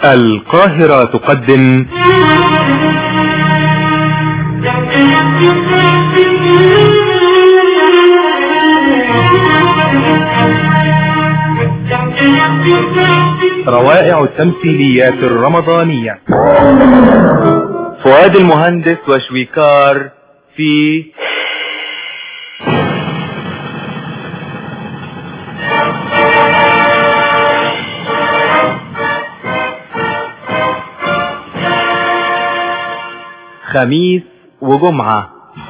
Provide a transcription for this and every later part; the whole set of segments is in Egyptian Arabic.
القاهرة تقدم روائع التمثيليات الرمضانية فؤاد المهندس وشويكار في خميس وجمعة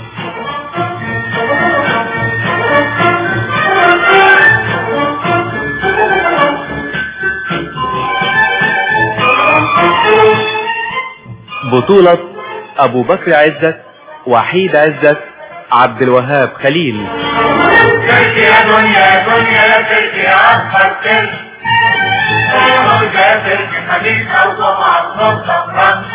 بطولة أبو بكر عزت وحيد عزت عبد الوهاب خليل تركي يا دنيا دنيا يا تركي يا أكبر تركي يا تركي حديث أو طبعا نقطة فرنسا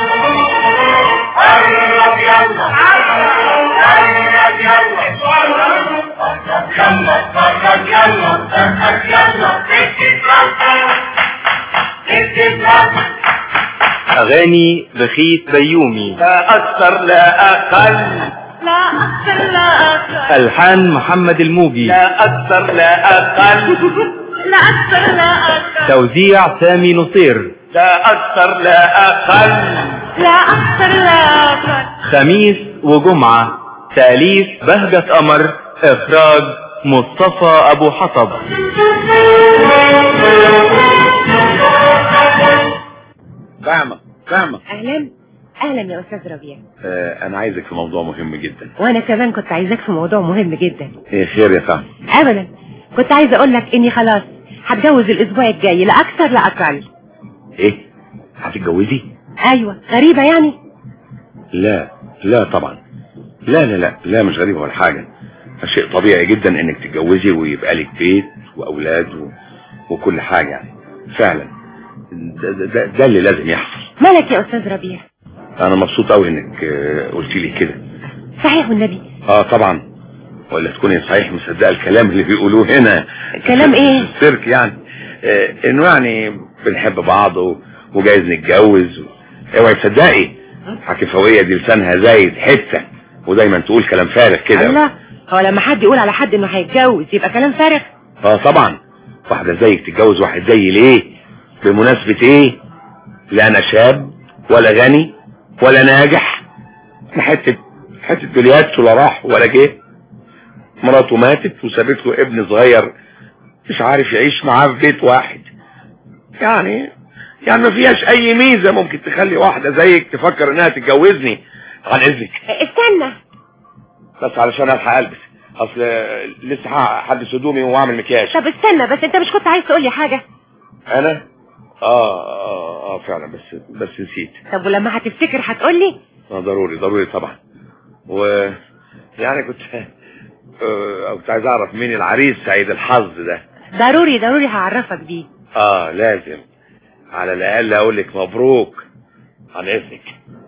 قرب يلا قرب يلا يلا اتفرج يلا اتفرج يلا تركي فرنسا تركي فرنسا أغاني بخيت بيومي لا أكثر لا أقل لا أكثر لا أكثر ألحان محمد الموجي لا أكثر لا أقل لا أكثر لا أكثر توزيع سامي نصير لا أكثر لا أقل لا أكثر لا أكثر خميس وجمعة تأليف بهجة قمر إخراج مصطفى أبو حطب فاهمة فاهمة أهلا أهلا يا أستاذ ربيع آه أنا عايزك في موضوع مهم جدا وأنا كمان كنت عايزاك في موضوع مهم جدا إيه خير يا فهم أبدا كنت عايزة أقول لك إني خلاص هتجوز الأسبوع الجاي لا أكثر لا أقل إيه هتتجوزي أيوة غريبة يعني لا لا طبعا لا لا لا لا مش غريبة ولا حاجة شيء طبيعي جدا انك تتجوزي ويبقى لك بيت واولاد و... وكل حاجة يعني فعلا ده, ده, ده, ده اللي لازم يحصل مالك يا أستاذ ربيع انا مبسوط قوي انك آه، قلت لي كده صحيح والنبي اه طبعا ولا تكوني صحيح مصدقه الكلام اللي بيقولوه هنا كلام إيه؟ في السيرك يعني آه انه يعني بنحب بعض و- وجايز نتجوز و- اوعي تصدقي حكي فوقيه دي لسانها زايد حته ودايما تقول كلام فارغ كده الله هو لما حد يقول على حد إنه هيتجوز يبقى كلام فارغ اه طبعا واحده زيك تتجوز واحد زي ليه بمناسبه ايه لا انا شاب ولا غني ولا ناجح أنا حته حته بليات ولا راح ولا جه مراته ماتت وسابت له ابن صغير مش عارف يعيش معاه في بيت واحد يعني يعني ما فيهاش اي ميزه ممكن تخلي واحده زيك تفكر انها تتجوزني عن اذنك استنى بس علشان الحق البس اصل لسه هحدث هدومي واعمل مكياج طب استنى بس أنت مش كنت عايز تقول لي حاجة انا اه اه اه فعلا بس بس نسيت طب ولما هتفتكر هتقول لي آه ضروري ضروري طبعا و يعني كنت آه كنت عايز اعرف مين العريس سعيد الحظ ده ضروري ضروري هعرفك بيه اه لازم على الاقل اقول لك مبروك عن اذنك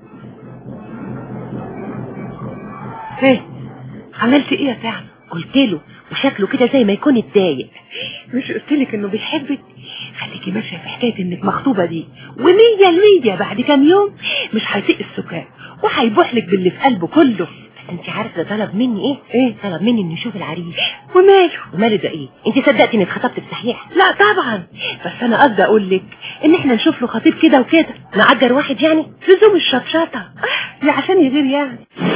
ايه عملت ايه يا فعلا قلت له وشكله كده زي ما يكون اتضايق مش قلت لك انه بيحبك خليكي ماشيه في حكايه انك مخطوبه دي ومية المية بعد كام يوم مش هيطيق السكان وهيبوح لك باللي في قلبه كله بس انت عارفه ده طلب مني ايه ايه طلب مني اني اشوف العريس وماله وماله ده ايه انت صدقتي اني اتخطبت بصحيح لا طبعا بس انا قصدي اقول لك ان احنا نشوف له خطيب كده وكده نأجر واحد يعني لزوم الشطشطه لا عشان يغير يعني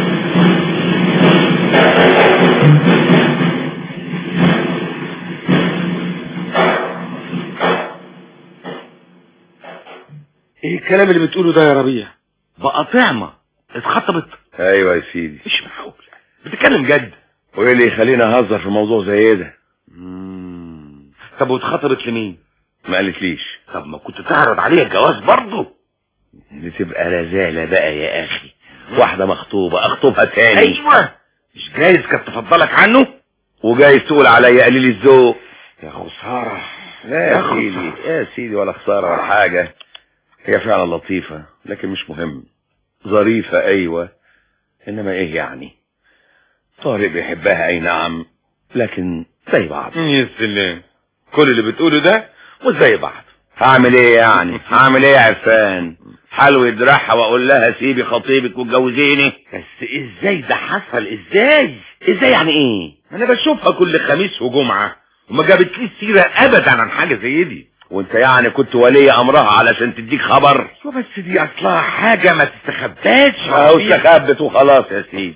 ايه الكلام اللي بتقوله ده يا ربيع بقى طعمة اتخطبت ايوه يا سيدي مش معقول بتتكلم جد وايه اللي يخلينا اهزر في موضوع زي ده مم. طب واتخطبت لمين ما قالتليش طب ما كنت تعرض عليها الجواز برضه بتبقى رزالة بقى يا اخي واحدة مخطوبة اخطبها تاني ايوه مش جايز كانت تفضلك عنه وجايز تقول عليا قليل الذوق يا خسارة لا يا يا خسارة. سيدي يا سيدي ولا خسارة ولا حاجة هي فعلا لطيفة لكن مش مهم ظريفة ايوه انما ايه يعني طارق بيحبها اي نعم لكن زي بعض يا سلام كل اللي بتقوله ده مش زي بعض هعمل ايه يعني هعمل ايه يا عرفان حلو يدرعها واقول لها سيبي خطيبك واتجوزيني بس ازاي ده حصل ازاي ازاي يعني ايه انا بشوفها كل خميس وجمعة وما جابتليش سيرة ابدا عن حاجة زي دي وانت يعني كنت ولي امرها علشان تديك خبر بس دي اصلها حاجة ما تستخباش اهو استخبت وخلاص يا سيدي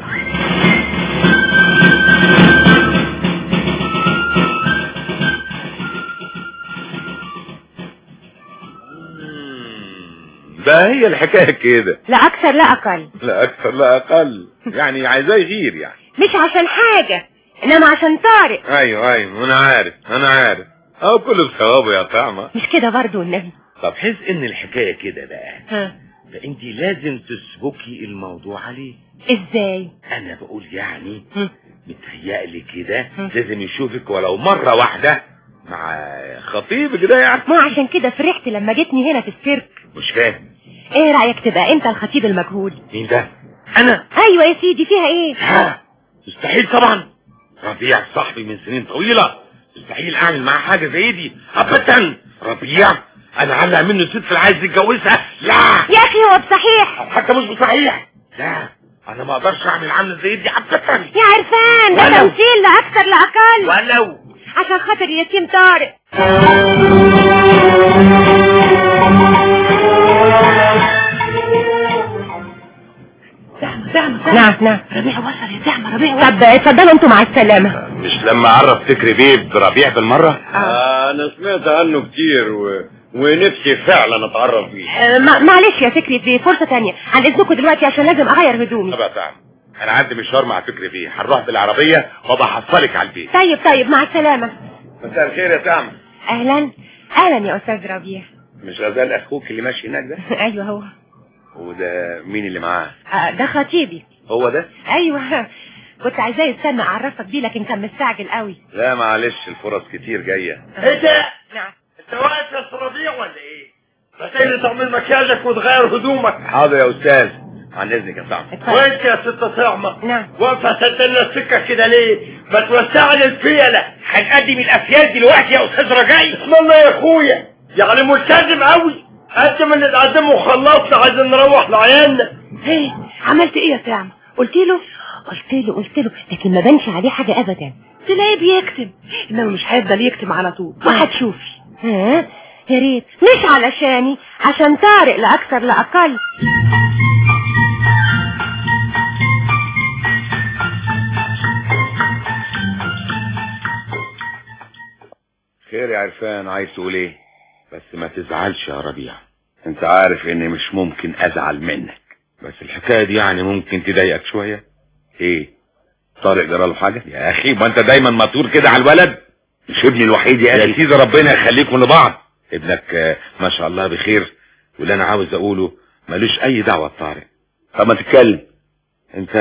ده هي الحكاية كده لا اكثر لا اقل لا اكثر لا اقل يعني عايزاه يغير يعني مش عشان حاجة انما عشان طارق ايوه ايوه انا عارف انا عارف اهو كله بثوابه يا طعمة مش كده برضو النبي طب حس ان الحكاية كده بقى ها فانت لازم تسبكي الموضوع عليه ازاي انا بقول يعني هم. متهيألي كده هم. لازم يشوفك ولو مرة واحدة مع خطيبك ده يعني ما عشان كده فرحت لما جيتني هنا في السيرك مش فاهم ايه رأيك تبقى انت الخطيب المجهول مين ده انا ايوه يا سيدي فيها ايه ها مستحيل طبعا ربيع صاحبي من سنين طويلة مستحيل اعمل معاه حاجة زي دي ابدا ربيع انا علق منه ست اللي عايز يتجوزها لا يا اخي هو بصحيح حتى مش بصحيح لا انا ما اقدرش اعمل عامل زي دي ابدا يا عرفان ده ولو. تمثيل لا اكثر لا اقل ولو عشان خاطر اليتيم طارق نعم نعم ربيع وصل يا زعمة ربيع وصل طب اتفضلوا انتوا مع السلامة مش لما عرف فكري بيه بربيع بالمرة آه. انا سمعت عنه كتير و... ونفسي فعلا اتعرف بيه آه، ما- معلش يا فكري في فرصة تانية عن اذنكم دلوقتي عشان لازم اغير هدومي طب يا تعال انا عندي مشوار مع فكري بيه هنروح بالعربية وابقى احصلك على البيت طيب طيب مع السلامة مساء الخير يا سام اهلا اهلا يا استاذ ربيع مش غزال اخوك اللي ماشي هناك ده ايوه هو وده مين اللي معاه آه، ده خطيبي هو ده ايوه كنت عايزاه يستنى اعرفك بيه لكن كان مستعجل قوي لا معلش الفرص كتير جاية ايه ده نعم انت واقف يا ربيع ولا ايه فتاني تعمل مكياجك وتغير هدومك حاضر يا استاذ عن اذنك يا سام اتفضل وانت يا ست طعمة نعم واقفة سدلنا السكة كده ليه ما توسع لي الفيلة هنقدم الافيال دلوقتي يا استاذ رجائي اسم الله يا اخويا يعني ملتزم قوي قدم اللي تقدمه وخلصنا عايزين نروح لعيالنا ايه عملت ايه يا سام قلت له قلت له قلت له لكن ما بانش عليه حاجه ابدا تلاقيه بيكتم انما مش هيفضل يكتم على طول وهتشوفي ها يا ريت مش علشاني عشان طارق لا اكثر لا اقل خير يا عرفان عايز تقول ايه بس ما تزعلش يا ربيع انت عارف اني مش ممكن ازعل منك بس الحكاية دي يعني ممكن تضايقك شوية ايه طارق جراله حاجة يا اخي ما انت دايما مطور كده على الولد مش ابني الوحيد يا يا اخي سيدي ربنا يخليكم لبعض ابنك آه، ما شاء الله بخير واللي انا عاوز اقوله ملوش اي دعوة بطارق طب ما تتكلم انت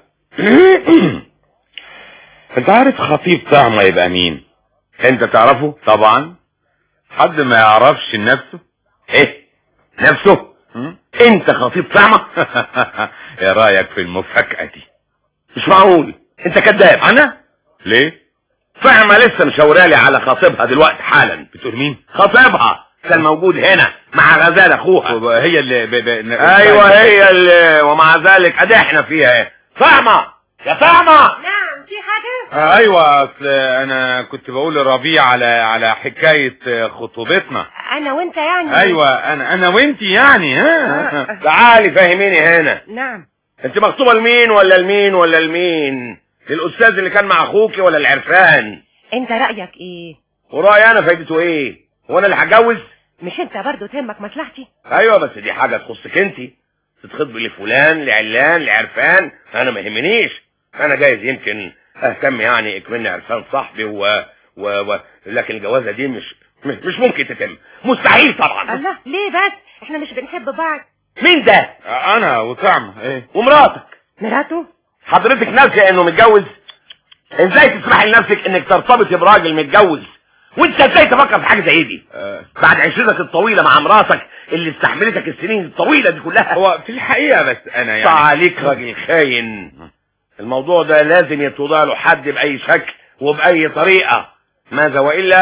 انت عارف خطيب طعمة يبقى مين انت تعرفه طبعا حد ما يعرفش نفسه ايه نفسه هم؟ انت خطيب طعمة ايه رأيك في المفاجأة دي مش معقول انت كذاب انا ليه فاهمة لسه مشاورالي على خطيبها دلوقتي حالا بتقول مين خطيبها كان موجود هنا مع غزال اخوها هي اللي ب... ب... ايوه هي اللي ومع ذلك ادي احنا فيها ايه فاهمة يا فاهمة نعم في حاجه آه، ايوه اصل انا كنت بقول لربيع على على حكاية آه، خطوبتنا انا وانت يعني ايوه انا انا وانتي يعني ها تعالي فهميني هنا نعم انت مخطوبة لمين ولا لمين ولا لمين للاستاذ اللي كان مع اخوكي ولا العرفان انت رايك ايه ورأيي انا فايدته ايه هو انا اللي هتجوز مش انت برضو تهمك مصلحتي ايوه بس دي حاجة تخصك انت تتخطبي لفلان لعلان لعرفان انا ما يهمنيش انا جايز يمكن اهتم يعني اكملني عرفان صاحبي و... و... و... لكن الجوازة دي مش مش مش ممكن تتم مستحيل طبعا الله ليه بس احنا مش بنحب بعض مين ده آه، انا وطعمة ايه ومراتك مراته حضرتك ناسيه انه متجوز ازاي تسمحي لنفسك انك ترتبطي براجل متجوز وانت ازاي تفكر في حاجه زي دي آه، بعد عشرتك الطويله مع مراتك اللي استحملتك السنين الطويله دي كلها هو في الحقيقة بس انا يعني عليك راجل خاين الموضوع ده لازم يتوضع له حد باي شكل وباي طريقه ماذا والا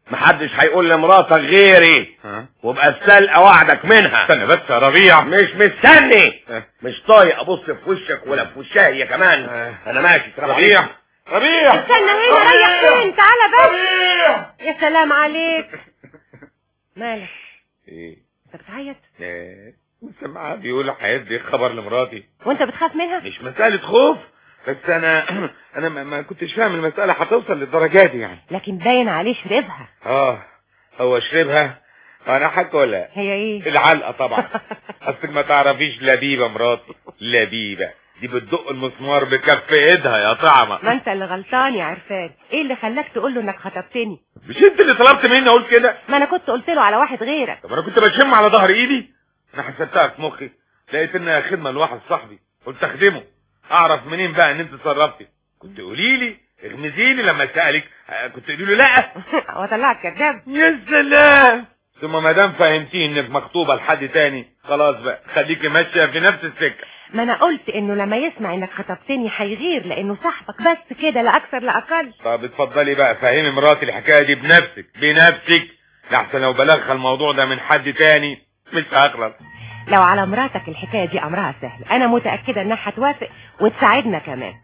محدش هيقول لمراتك غيري ها وابقى السلقه وعدك منها استنى بس يا ربيع مش مستني اه. مش طايق ابص في وشك ولا في وشها هي كمان اه. انا ماشي سلام ربيع عليكم. ربيع استنى هنا ريح فين تعالى بس ربيع يا سلام عليك مالك ايه انت بتعيط ايه مسمعها بيقول هيدي خبر لمراتي وانت بتخاف منها مش مسألة خوف بس انا انا ما, ما كنتش فاهم المسألة هتوصل للدرجة دي يعني لكن باين عليه شربها اه هو شربها انا حاجة ولا هي ايه العلقة طبعا اصلك ما تعرفيش لبيبة مراتي لبيبة دي بتدق المسمار بكف ايدها يا طعمة ما انت اللي غلطان يا عرفان ايه اللي خلاك تقول له انك خطبتني مش انت اللي طلبت مني اقول كده ما انا كنت قلت له على واحد غيرك طب انا كنت بشم على ظهر ايدي انا حسبتها في مخي لقيت انها خدمة لواحد صاحبي قلت اخدمه اعرف منين بقى ان انت تصرفتي كنت قولي لي اغمزي لي لما اسالك آه، كنت تقولي له لا وطلعك كذاب يا سلام ثم ما دام فهمتيه انك مخطوبه لحد تاني خلاص بقى خليكي ماشيه في نفس السكه ما انا قلت انه لما يسمع انك خطبتني هيغير لانه صاحبك بس كده لا اكثر لا اقل طب اتفضلي بقى فهمي مراتي الحكايه دي بنفسك بنفسك لحسن لو بلغها الموضوع ده من حد تاني مش هغلط لو على مراتك الحكايه دي امرها سهل انا متاكده انها هتوافق وتساعدنا كمان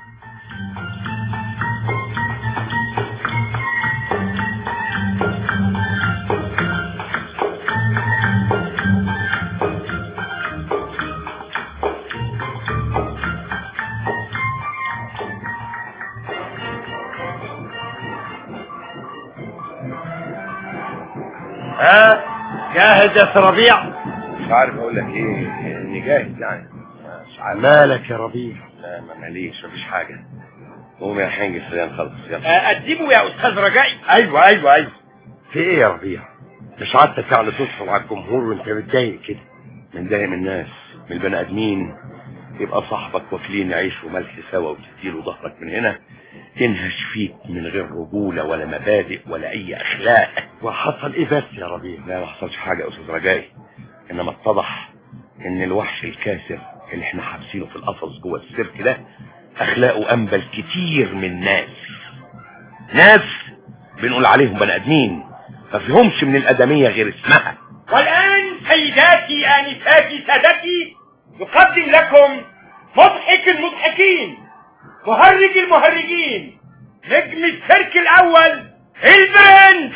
ها جاهز يا ربيع مش عارف اقول لك ايه اني جاهز يعني مش عارف مالك يا ربيع لا ما ماليش مفيش حاجه قوم يا حنجي خلينا نخلص يلا اقدمه يا استاذ رجائي ايوه ايوه ايوه في ايه يا ربيع مش عادتك يعني تدخل على الجمهور وانت متضايق كده متضايق من الناس من البني ادمين يبقى صاحبك واكلين عيش وملح سوا وتديله ظهرك من هنا تنهش فيك من غير رجولة ولا مبادئ ولا أي أخلاق وحصل ايه بس يا ربيع لا ما حصلش حاجة يا أستاذ رجائي إنما اتضح إن الوحش الكاسر اللي إحنا حابسينه في القفص جوه السيرك ده أخلاقه أنبل كتير من ناس ناس بنقول عليهم بني آدمين ما فيهمش من الآدمية غير اسمها والآن سيداتي آنساتي سادتي نقدم لكم مضحك المضحكين مهرج المهرجين نجم السيرك الأول البرنس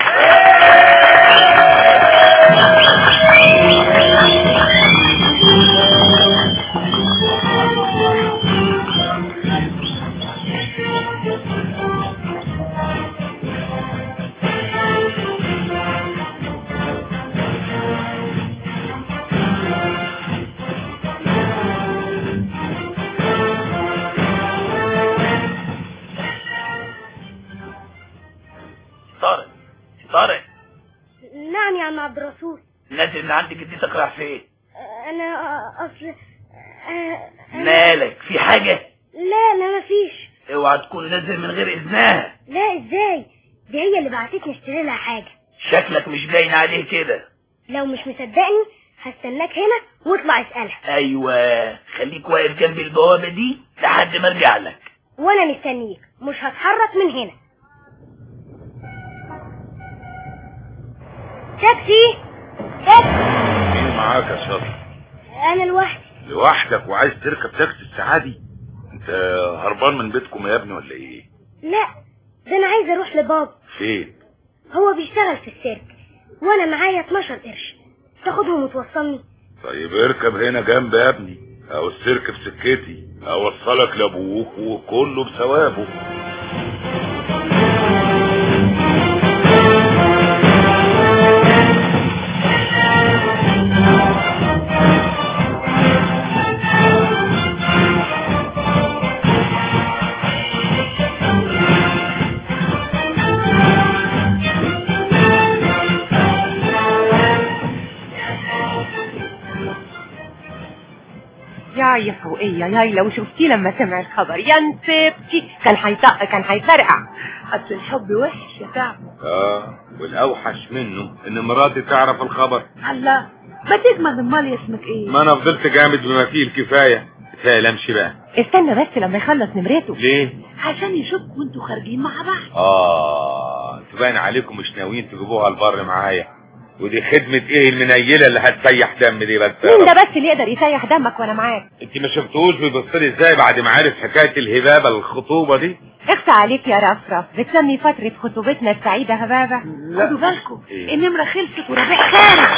طارق طارق نعم يا عم عبد الرسول نازل من عند جدتك رايح فين انا اصل آه، أنا- مالك في حاجة لا لا مفيش اوعى تكون نازل من غير اذنها لا ازاي دي هي اللي بعتتني اشتري لها حاجه شكلك مش باين عليه كده لو مش مصدقني هستناك هنا واطلع اسالها ايوه خليك واقف جنب البوابة دي لحد ما ارجع لك وانا مستنيك مش هتحرك من هنا تاكسي تاكسي مين معاك يا شاطر انا لوحدي لوحدك وعايز تركب تاكسي الساعة دي انت هربان من بيتكم يا ابني ولا ايه لا ده انا عايزه اروح لبابا فين هو بيشتغل في السيرك وانا معايا 12 قرش تاخدهم وتوصلني طيب اركب هنا جنب يا ابني او السيرك في سكتي اوصلك لابوك وكله بثوابه يا يا فوقية يا لو شفتي لما سمع الخبر يا نسيبتي كان هيطق كان هيفرقع اصل الحب وحش يا تعب اه والاوحش منه ان مراتي تعرف الخبر الله ما تجمد امال اسمك ايه ما انا فضلت جامد بما فيه الكفايه كفايه امشي بقى استنى بس لما يخلص نمرته ليه عشان يشوفكوا انتوا خارجين مع بعض اه انت انتوا باين عليكم مش ناويين تجيبوها البر معايا ودي خدمة ايه المنيلة اللي هتسيح دم دي بس يا مين رب. ده بس اللي يقدر يسيح دمك وانا معاك انت ما شفتوش بيبص لي ازاي بعد ما عرف حكاية الهبابة الخطوبة دي اخسى عليك يا رفرف بتسمي فترة خطوبتنا السعيدة هبابة خدوا بالكم إيه؟ النمرة خلصت وربيع خارج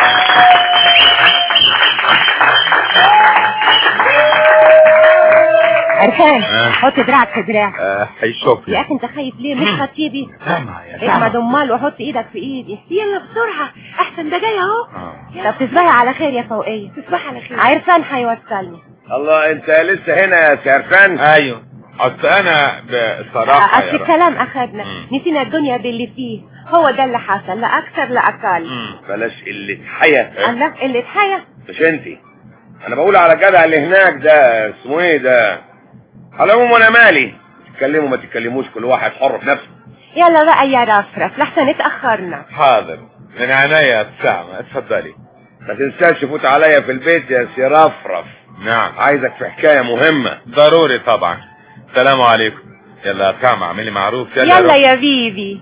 عرفان آه. حط دراعك في دراعك اه هيشوف يا اخي انت خايف ليه مش خطيبي سامع يا اجمد امال وحط ايدك في ايدي يلا بسرعة احسن ده جاي اهو آه. طب تصبحي على خير يا فوقية تصبحي على خير عرفان هيوصلني الله انت لسه هنا يا سيرفان ايوه اصل انا بصراحة اصل يا رب. الكلام اخدنا مم. نسينا الدنيا باللي فيه هو ده اللي حصل لا اكثر لا اقل مم. بلاش اللي حيا الله اللي اتحيا مش انتي انا بقول على الجدع اللي هناك ده اسمه ايه ده على العموم انا مالي تتكلموا ما تتكلموش كل واحد حر في نفسه يلا بقى يا رفرف لحسن اتأخرنا حاضر من عينيا يا ابتسامة اتفضلي ما تنساش فوت عليا في البيت يا سي رفرف نعم عايزك في حكايه مهمه ضروري طبعا السلام عليكم يلا يا ابتسامة اعملي معروف يلا, يلا روح. يا بيبي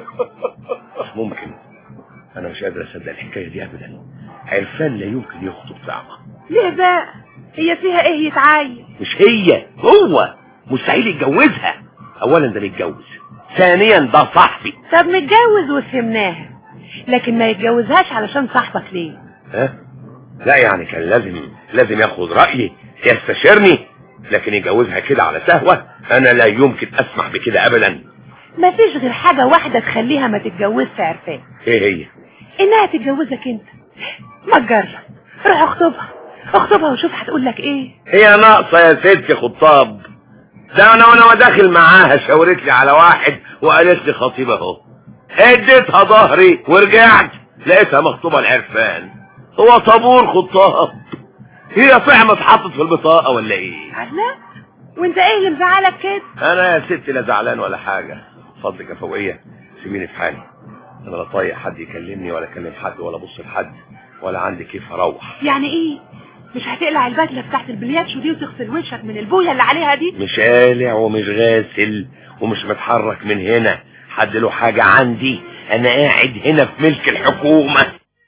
ممكن انا مش قادر اصدق الحكايه دي ابدا عرفان لا يمكن يخطب طعمه ليه بقى هي فيها ايه يتعاين مش هي هو مستحيل يتجوزها اولا ده متجوز ثانيا ده صاحبي طب متجوز وفهمناها لكن ما يتجوزهاش علشان صاحبك ليه ها لا يعني كان لازم لازم ياخد رايي يستشيرني لكن يجوزها كده على سهوه انا لا يمكن اسمح بكده ابدا ما فيش غير حاجة واحدة تخليها ما تتجوزش عرفان ايه هي انها تتجوزك انت ما تجرب روح اخطبها اخطبها وشوف هتقول لك ايه هي ناقصه يا ستي خطاب ده انا وانا داخل معاها شاورت لي على واحد وقالت لي خطيب اهو اديتها ظهري ورجعت لقيتها مخطوبه العرفان هو طابور خطاب هي طعمه اتحطت في البطاقه ولا ايه الله وانت ايه اللي مزعلك كده انا يا ستي لا زعلان ولا حاجه فضلك يا فوقيه سيبيني في حالي انا لا طايق حد يكلمني ولا اكلم حد ولا ابص لحد ولا عندي كيف اروح يعني ايه مش هتقلع البدله بتاعت البلياتشو دي وتغسل وشك من البويه اللي عليها دي مش قالع ومش غاسل ومش متحرك من هنا حد له حاجة عندي انا قاعد هنا في ملك الحكومة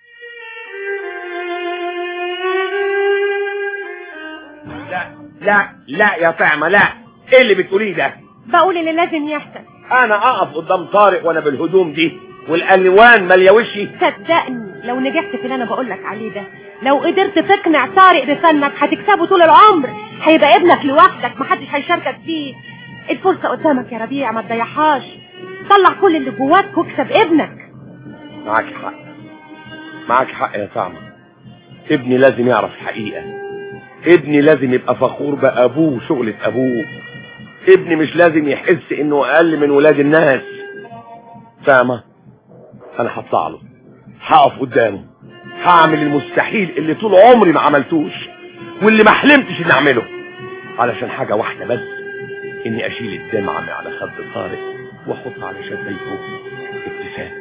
لا لا لا يا طعمة لا ايه اللي بتقوليه ده بقول اللي لازم يحصل انا اقف قدام طارق وانا بالهدوم دي والالوان ماليه وشي صدقني لو نجحت في اللي انا بقول لك عليه ده لو قدرت تقنع طارق بفنك هتكسبه طول العمر هيبقى ابنك لوحدك محدش هيشاركك فيه الفرصة قدامك يا ربيع ما تضيعهاش طلع كل اللي جواك واكسب ابنك معاك حق معاك حق يا طعمة ابني لازم يعرف الحقيقة ابني لازم يبقى فخور بأبوه وشغلة أبوه ابني مش لازم يحس انه اقل من ولاد الناس فاهمة انا هطلع له هقف قدامه هعمل المستحيل اللي طول عمري ما عملتوش واللي ما حلمتش اني اعمله علشان حاجة واحدة بس اني اشيل الدمعة من على خد طارق واحط على شفايفه ابتسام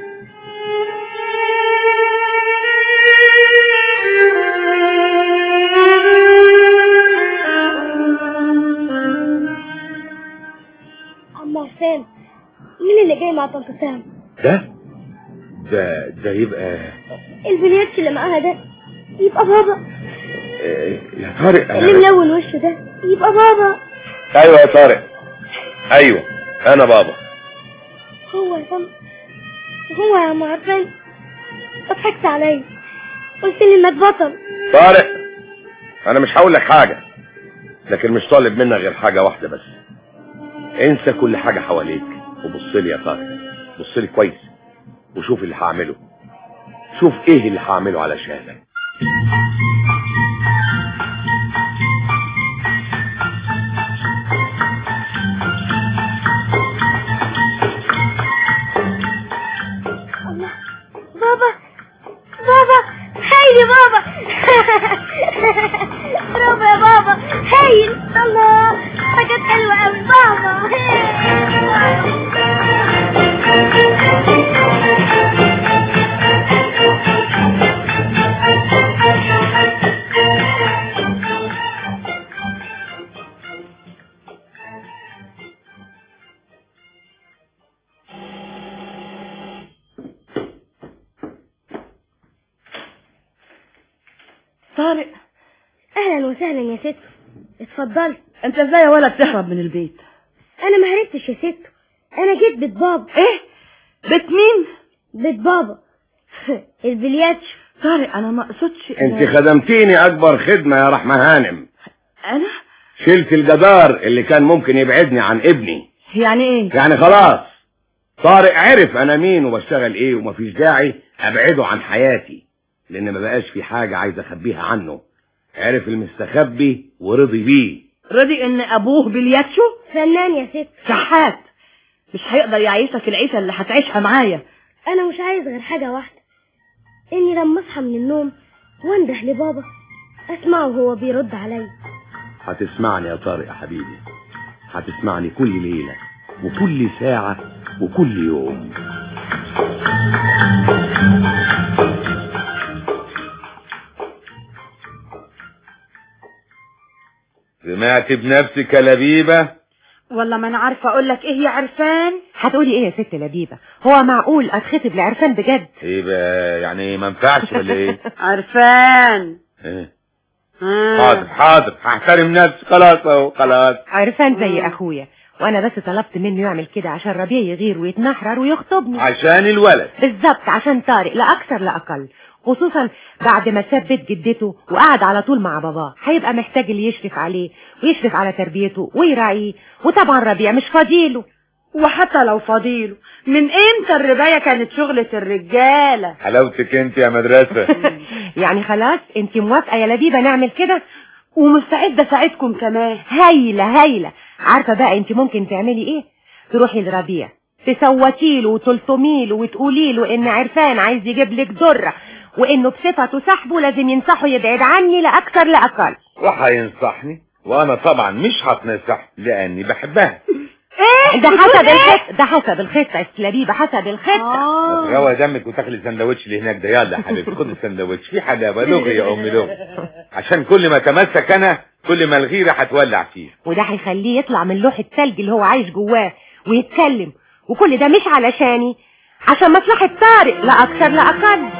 عم حسام مين اللي جاي مع طنط سام ده ده ده يبقى البلياتش اللي معاها ده يبقى بابا آه، يا طارق اللي انا ملون وشه ده يبقى بابا ايوه يا طارق ايوه انا بابا هو يا طنط هو يا عم عرفان ضحكت عليا قلت لي انك بطل طارق انا مش هقول لك حاجه لكن مش طالب منك غير حاجه واحده بس انسى كل حاجه حواليك وبص لي يا طارق بص لي كويس وشوف اللي هعمله شوف ايه اللي هعمله علشانك الله بابا بابا هايل يا بابا برافو يا بابا هايل الله حاجات حلوة قوي بابا طارق اهلا وسهلا يا ست اتفضلي انت ازاي يا ولد تهرب من البيت انا ما هربتش يا ست انا جيت بيت بابا ايه بيت مين بيت بابا البلياتشو طارق انا ما اقصدش انت خدمتيني اكبر خدمة يا رحمة هانم انا شلت الجدار اللي كان ممكن يبعدني عن ابني يعني ايه يعني خلاص طارق عرف انا مين وبشتغل ايه ومفيش داعي ابعده عن حياتي لان ما بقاش في حاجة عايز اخبيها عنه عرف المستخبي ورضي بيه رضي ان ابوه بلياتشو فنان يا ست شحات مش هيقدر يعيشك العيشة اللي هتعيشها معايا انا مش عايز غير حاجة واحدة اني لما اصحى من النوم وانده لبابا اسمعه وهو بيرد عليا هتسمعني يا طارق يا حبيبي هتسمعني كل ليلة وكل ساعة وكل يوم سمعت بنفسك يا لبيبة ولا ما انا عارفه اقول لك ايه يا عرفان هتقولي ايه يا ست لبيبة هو معقول اتخطب لعرفان بجد ايه بقى يعني ما ينفعش ولا ايه عرفان إيه؟ آه. حاضر حاضر هحترم نفسي خلاص اهو خلاص عرفان زي اخويا وانا بس طلبت منه يعمل كده عشان ربيع يغير ويتنحرر ويخطبني عشان الولد بالظبط عشان طارق لا اكثر لا اقل خصوصا بعد ما ساب بيت جدته وقعد على طول مع باباه هيبقى محتاج اللي يشرف عليه ويشرف على تربيته ويراعيه وطبعا ربيع مش فاضيله وحتى لو فضيله من امتى الرباية كانت شغلة الرجالة حلاوتك انت يا مدرسة يعني خلاص انت موافقه يا لبيبه نعمل كده ومستعدة اساعدكم كمان هايله هايله عارفه بقى انت ممكن تعملي ايه تروحي لربيع تسوتي له وتلطمي له وتقولي له ان عرفان عايز يجيب لك ذره وانه بصفته صاحبه لازم ينصحه يبعد عني لا اكثر لا اقل وهينصحني وانا طبعا مش هتنصح لاني بحبها ايه ده حسب الخطه ده حسب الخطه يا ست لبيبه حسب الخطه آه. روى دمك وتاكلي السندوتش اللي هناك ده يلا يا حبيبي خد السندوتش في حلاوه لغي يا امي لغي عشان كل ما تمسك انا كل ما الغيره هتولع فيه وده هيخليه يطلع من لوح التلج اللي هو عايش جواه ويتكلم وكل ده مش علشاني عشان مصلحة طارق لا أكثر لا أقل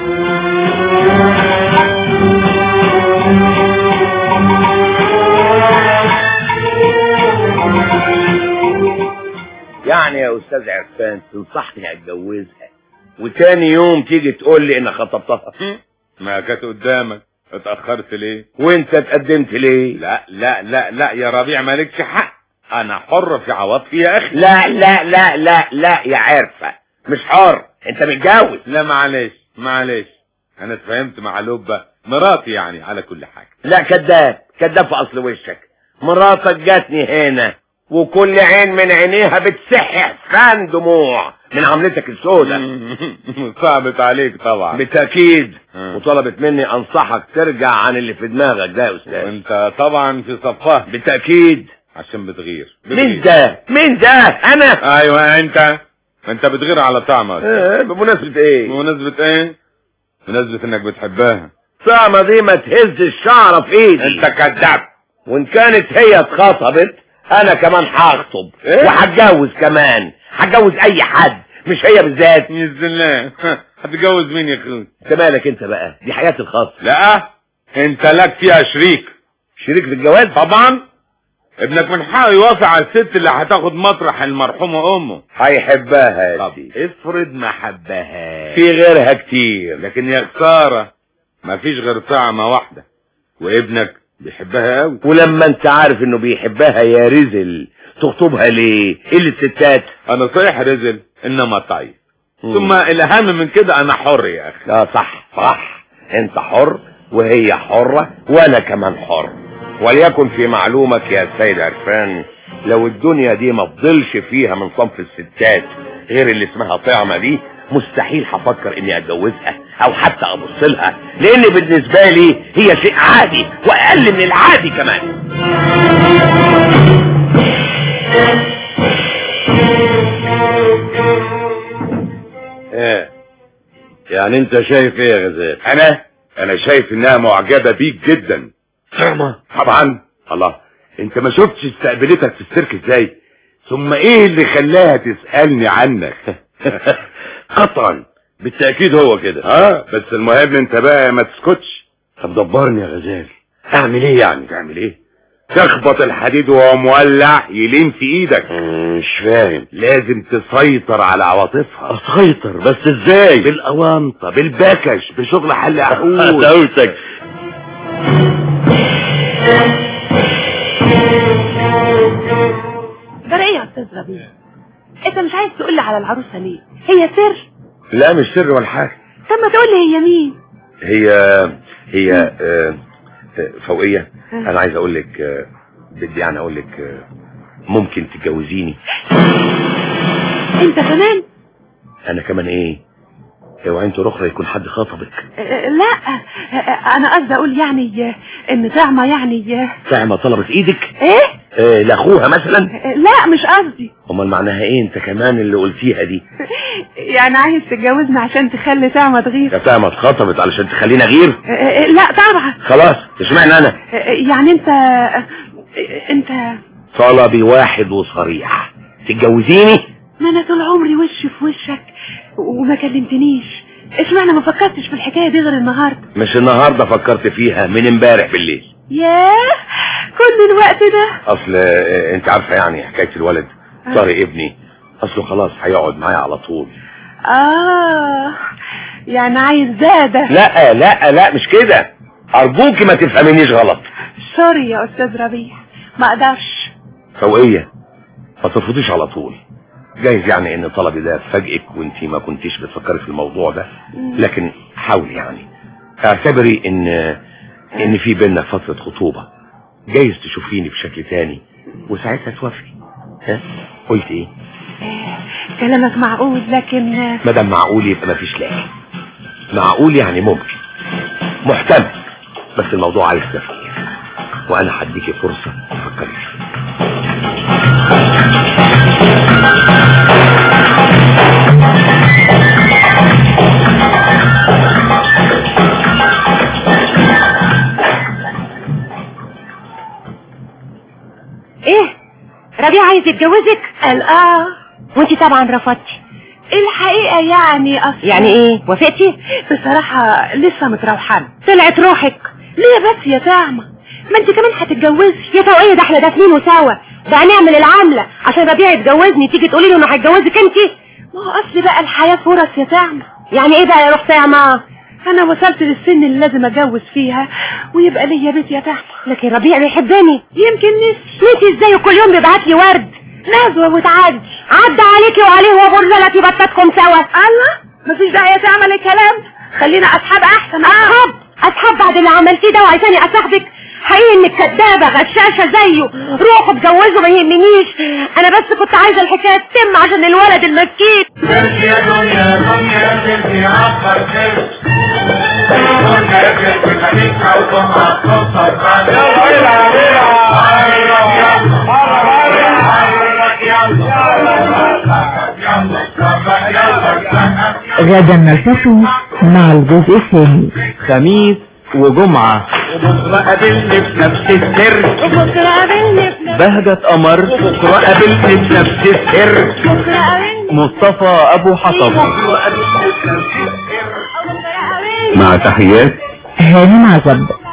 يعني يا استاذ عرفان تنصحني اتجوزها وتاني يوم تيجي تقول لي ان خطبتها ما كانت قدامك اتاخرت ليه وانت اتقدمت ليه لا لا لا لا يا ربيع مالكش حق انا حر في عواطفي يا اخي لا لا لا لا لا يا عرفة مش حر انت متجوز لا معلش معلش انا اتفاهمت مع لبة مراتي يعني على كل حاجة لا كذاب كذاب في اصل وشك مراتك جاتني هنا وكل عين من عينيها بتسح فان دموع من عملتك السوداء صعبت عليك طبعا بالتأكيد مم. وطلبت مني انصحك ترجع عن اللي في دماغك ده يا استاذ وانت طبعا في صفها بالتأكيد عشان بتغير مين ده مين ده انا ايوه انت انت بتغير على طعمك إيه بمناسبة ايه بمناسبة ايه بمناسبة انك بتحبها طعمة دي ما تهز الشعرة في ايدي انت كذاب وان كانت هي اتخطبت انا كمان هخطب إيه؟ وهتجوز كمان هتجوز اي حد مش هي بالذات بإذن الله هتتجوز مين يا اخوي انت مالك انت بقى دي حياتي الخاصة لا انت لك فيها شريك شريك في الجواز طبعا ابنك من حقه يوافق على الست اللي هتاخد مطرح المرحومة امه هيحبها يا طب سيدي افرض ما حبهاش في غيرها كتير لكن يا خسارة مفيش غير طعمة واحدة وابنك بيحبها قوي ولما انت عارف انه بيحبها يا رزل تخطبها ليه ايه اللي الستات انا صحيح رزل انما طيب ثم الاهم من كده انا حر يا اخي لا صح صح انت حر وهي حرة وانا كمان حر وليكن في معلومك يا سيد عرفان لو الدنيا دي ما فضلش فيها من صنف الستات غير اللي اسمها طعمة دي مستحيل هفكر اني اتجوزها او حتى ابص لها لان بالنسبة لي هي شيء عادي واقل من العادي كمان ايه يعني انت شايف ايه يا غزال انا انا شايف انها معجبة بيك جدا طعمة طبعا الله انت ما شفتش استقبلتك في السيرك ازاي ثم ايه اللي خلاها تسألني عنك قطعا بالتأكيد هو كده اه بس المهم انت بقى ما تسكتش طب دبرني يا غزال اعمل ايه يعني تعمل ايه تخبط الحديد وهو مولع يلين في ايدك مش فاهم لازم تسيطر على عواطفها اسيطر بس ازاي بالاوانطه بالبكش بشغل حل عقول دوتك ده ايه يا استاذ ربيع انت مش عايز تقول لي على العروسه ليه هي سر لا مش سر ولا حاجه طب ما تقول لي هي مين هي هي آه، آه، فوقيه انا عايز اقول لك آه، بدي يعني اقول لك آه، ممكن تتجوزيني انت كمان انا كمان ايه اوعى انت اخرى يكون حد خطبك آه، لا آه، انا قصدي اقول يعني آه، ان طعمه يعني آه، ساعة طلبت ايدك ايه آه لاخوها مثلا آه، لا مش قصدي امال معناها ايه انت كمان اللي قلتيها دي يعني عايز تتجوزني عشان تخلي طعمه تغير يا ساعة اتخطبت علشان تخلينا غير آه، آه، لا طبعا خلاص اشمعنى انا آه، يعني انت آه، انت طلبي واحد وصريح تتجوزيني ما انا طول عمري وش في وشك وما كلمتنيش اشمعنى ما فكرتش في الحكايه دي غير النهارده مش النهارده فكرت فيها من امبارح بالليل ياه كل الوقت ده اصل آه، انت عارفه يعني حكايه الولد طارق ابني اصله خلاص هيقعد معايا على طول اه يعني عايز زادة لا لا لا مش كده ارجوك ما تفهمينيش غلط سوري يا استاذ ربيع ما اقدرش فوقيه ما ترفضيش على طول جايز يعني ان طلبي ده فاجئك وانت ما كنتيش بتفكري في الموضوع ده لكن حاولي يعني اعتبري ان ان في بينا فترة خطوبة جايز تشوفيني بشكل تاني وساعتها توافقي ها قلت ايه كلامك معقول لكن آه، ما دام معقول يبقى ما فيش لكن معقول يعني ممكن محتمل بس الموضوع عايز تفكير وانا هديكي فرصة تفكري فيه ايه ربيع عايز يتجوزك قال اه وانت طبعا رفضتي الحقيقة يعني أصلا يعني ايه وافقتي بصراحة لسه متروحانة طلعت روحك ليه بس يا طعمة ما انت كمان هتتجوزي يا توقية ده احنا دافنين وسوا ده هنعمل العاملة عشان ربيع يتجوزني تيجي تقولي له انا هتجوزك انت ما هو اصل بقى الحياة فرص يا طعمة يعني ايه بقى يا روح طعمة انا وصلت للسن اللي لازم اتجوز فيها ويبقى ليا بيت يا طعمة لكن ربيع بيحبني يمكن نسي نسي ازاي كل يوم بيبعت لي ورد نازوة وتعدي عدى عليكي وعليه وبرزلتي بطتكم سوا الله مفيش داعي تعمل الكلام خلينا اصحاب احسن اصحاب اصحاب بعد اللي عملتيه ده وعايزاني اصاحبك حقيقي انك كدابه غشاشه زيه روحوا اتجوزوا ما يهمنيش انا بس كنت عايزه الحكايه تتم عشان الولد المسكين سيرك يا دنيا دنيا سيرك يا عبر سيرك دنيا سيرك خليك حوضم عالصوصة يلا يلا غدا نلتقي مع الجزء الثاني خميس وجمعة وبكرة قابلني في نفس السر بكره قابلني في بهجة قمر بكرة قابلني في نفس السر بكره قابلني مصطفى أبو حطب بكرة قابلني في نفس السر مع تحيات هانم عزب